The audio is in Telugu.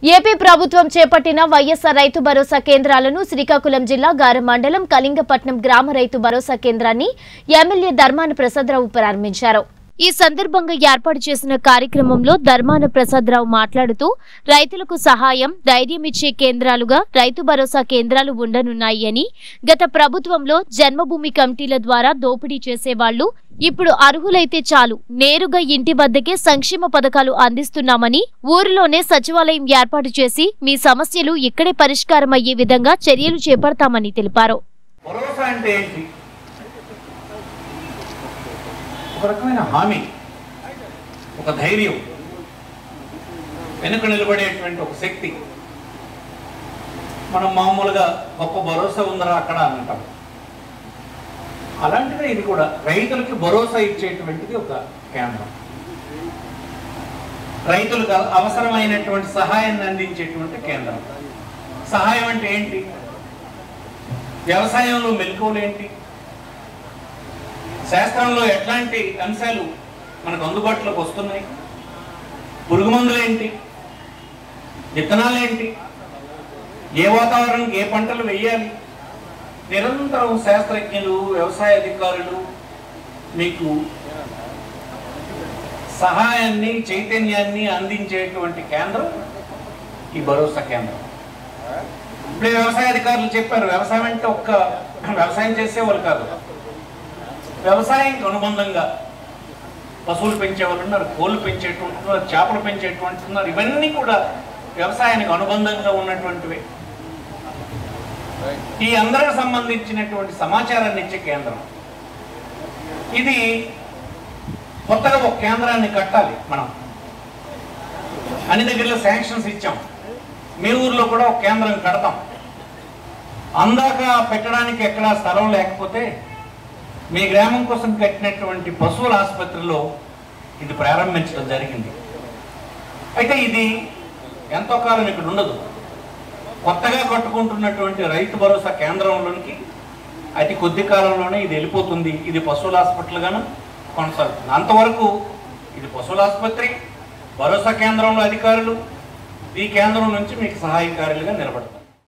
ఏపీ ప్రభుత్వం చేపట్టిన వైఎస్ఆర్ రైతు భరోసా కేంద్రాలను శ్రీకాకుళం జిల్లా గారం మండలం కళింగపట్నం గ్రామ రైతు భరోసా కేంద్రాన్ని ఎమ్మెల్యే ధర్మాన ప్రసాదరావు ప్రారంభించారు ఈ సందర్భంగా ఏర్పాటు చేసిన కార్యక్రమంలో ధర్మాన ప్రసాదరావు మాట్లాడుతూ రైతులకు సహాయం ధైర్యం ఇచ్చే కేంద్రాలుగా రైతు భరోసా కేంద్రాలు ఉండనున్నాయి అని గత ప్రభుత్వంలో జన్మభూమి కమిటీల ద్వారా దోపిడీ చేసేవాళ్లు ఇప్పుడు అర్హులైతే చాలు నేరుగా ఇంటి వద్దకే సంక్షేమ పథకాలు అందిస్తున్నామని ఊరిలోనే సచివాలయం ఏర్పాటు చేసి మీ సమస్యలు ఇక్కడే పరిష్కారం అయ్యే విధంగా చర్యలు చేపడతామని తెలిపారు భరోసా అంటే ఏంటి ఒక రకమైన హామీ ఒక ధైర్యం వెనుక నిలబడేటువంటి ఒక శక్తి మనం మామూలుగా గొప్ప భరోసా ఉందరా అక్కడ అని అంటాం అలాంటిదే ఇది కూడా రైతులకి భరోసా ఇచ్చేటువంటిది ఒక కేంద్రం రైతులకు అవసరమైనటువంటి సహాయాన్ని అందించేటువంటి కేంద్రం సహాయం అంటే ఏంటి వ్యవసాయంలో మెలకువలు ఏంటి శాస్త్రంలో ఎట్లాంటి అంశాలు మనకు అందుబాటులోకి వస్తున్నాయి పురుగు మందులు ఏంటి విత్తనాలు ఏంటి ఏ వాతావరణానికి ఏ పంటలు వేయాలి నిరంతరం శాస్త్రజ్ఞులు వ్యవసాయ అధికారులు మీకు సహాయాన్ని చైతన్యాన్ని అందించేటువంటి కేంద్రం ఈ భరోసా కేంద్రం ఇప్పుడే వ్యవసాయ అధికారులు చెప్పారు వ్యవసాయం అంటే ఒక్క వ్యవసాయం చేసేవాళ్ళు కాదు వ్యవసాయానికి అనుబంధంగా పశువులు పెంచేవాళ్ళు ఉన్నారు కోళ్ళు పెంచేటువంటి ఉన్నారు చేపలు పెంచేటువంటి ఉన్నారు ఇవన్నీ కూడా వ్యవసాయానికి అనుబంధంగా ఉన్నటువంటివి ఈ అందరికి సంబంధించినటువంటి సమాచారాన్ని ఇచ్చే కేంద్రం ఇది కొత్తగా ఒక కేంద్రాన్ని కట్టాలి మనం అన్ని దగ్గరలో శాంక్షన్స్ ఇచ్చాం మీ ఊర్లో కూడా ఒక కేంద్రం కడతాం అందాక పెట్టడానికి ఎక్కడా స్థలం లేకపోతే మీ గ్రామం కోసం కట్టినటువంటి పశువుల ఆసుపత్రిలో ఇది ప్రారంభించడం జరిగింది అయితే ఇది ఎంతో కాలం ఇక్కడ ఉండదు కొత్తగా కట్టుకుంటున్నటువంటి రైతు భరోసా కేంద్రంలోనికి అతి కొద్ది కాలంలోనే ఇది వెళ్ళిపోతుంది ఇది పశువుల హాస్పిటల్గాను కొనసాగుతుంది అంతవరకు ఇది పశువుల ఆసుపత్రి భరోసా కేంద్రంలో అధికారులు ఈ కేంద్రం నుంచి మీకు సహాయకారులుగా నిలబడతారు